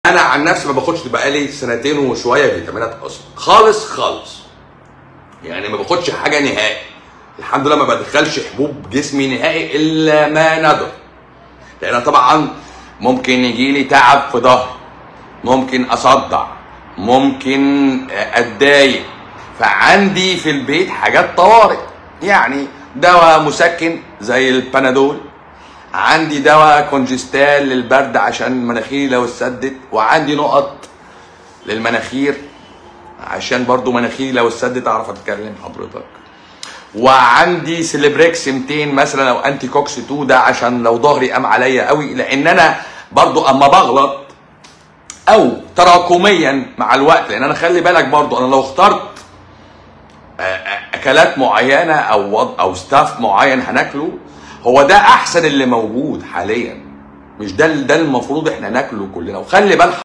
انا عن نفسي ما باخدش بقالي سنتين وشويه فيتامينات اصلا خالص خالص يعني ما باخدش حاجه نهائي الحمد لله ما بدخلش حبوب جسمي نهائي الا ما ندر لان طبعا ممكن يجي لي تعب في ظهري ممكن اصدع ممكن اتضايق فعندي في البيت حاجات طوارئ يعني دواء مسكن زي البنادول عندي دواء كونجستال للبرد عشان مناخيري لو اتسدت وعندي نقط للمناخير عشان برضو مناخيري لو اتسدت اعرف اتكلم حضرتك وعندي سيلبريكس 200 مثلا او انتي كوكس 2 ده عشان لو ظهري قام عليا قوي لان انا برضو اما بغلط او تراكميا مع الوقت لان انا خلي بالك برضو انا لو اخترت اكلات معينه او وض- او ستاف معين هناكله هو ده احسن اللي موجود حاليا مش ده ده المفروض احنا ناكله كلنا وخلي بالك